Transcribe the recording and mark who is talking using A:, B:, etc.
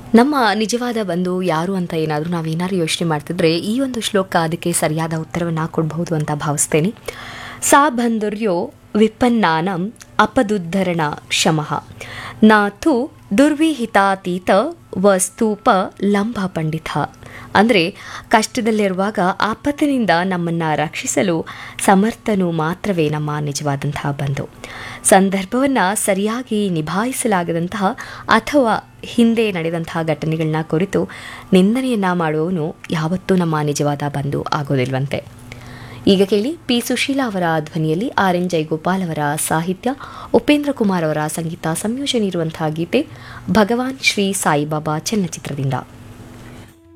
A: ನಮ್ಮ ನಿಜವಾದ ಬಂಧು ಯಾರು ಅಂತ ಏನಾದರೂ ನಾವೇನಾದ್ರು ಯೋಚನೆ ಮಾಡ್ತಿದ್ರೆ ಈ ಒಂದು ಶ್ಲೋಕ ಅದಕ್ಕೆ ಸರಿಯಾದ ಉತ್ತರವನ್ನು ಕೊಡಬಹುದು ಅಂತ ಭಾವಿಸ್ತೇನೆ ಸಾ ಬಂಧುರ್ಯೋ ವಿಪನ್ನಾನಂ ಅಪದುದ್ಧರಣ ಶಮಃ ನಾತು ದುರ್ವಿಹಿತಾತೀತ ವಸ್ತೂಪ ಲಂಬ ಪಂಡಿತ ಅಂದರೆ ಕಷ್ಟದಲ್ಲಿರುವಾಗ ಆಪತ್ತಿನಿಂದ ನಮ್ಮನ್ನು ರಕ್ಷಿಸಲು ಸಮರ್ಥನು ಮಾತ್ರವೇ ನಮ್ಮ ನಿಜವಾದಂತಹ ಬಂಧು ಸಂದರ್ಭವನ್ನು ಸರಿಯಾಗಿ ನಿಭಾಯಿಸಲಾಗದಂತಹ ಅಥವಾ ಹಿಂದೆ ನಡೆದಂತಹ ಘಟನೆಗಳನ್ನ ಕುರಿತು ನಿಂದನೆಯನ್ನ ಮಾಡುವವನು ಯಾವತ್ತೂ ನಮ್ಮ ನಿಜವಾದ ಬಂಧು ಆಗೋದಿಲ್ವಂತೆ ಈಗ ಕೇಳಿ ಪಿ ಸುಶೀಲಾ ಅವರ ಧ್ವನಿಯಲ್ಲಿ ಆರ್ ಎನ್ ಜೈಗೋಪಾಲ್ ಅವರ ಸಾಹಿತ್ಯ ಉಪೇಂದ್ರ ಕುಮಾರ್ ಅವರ ಸಂಗೀತ ಸಂಯೋಜನೆ ಇರುವಂತಹ ಗೀತೆ ಭಗವಾನ್ ಶ್ರೀ ಸಾಯಿಬಾಬಾ ಚಲನಚಿತ್ರದಿಂದ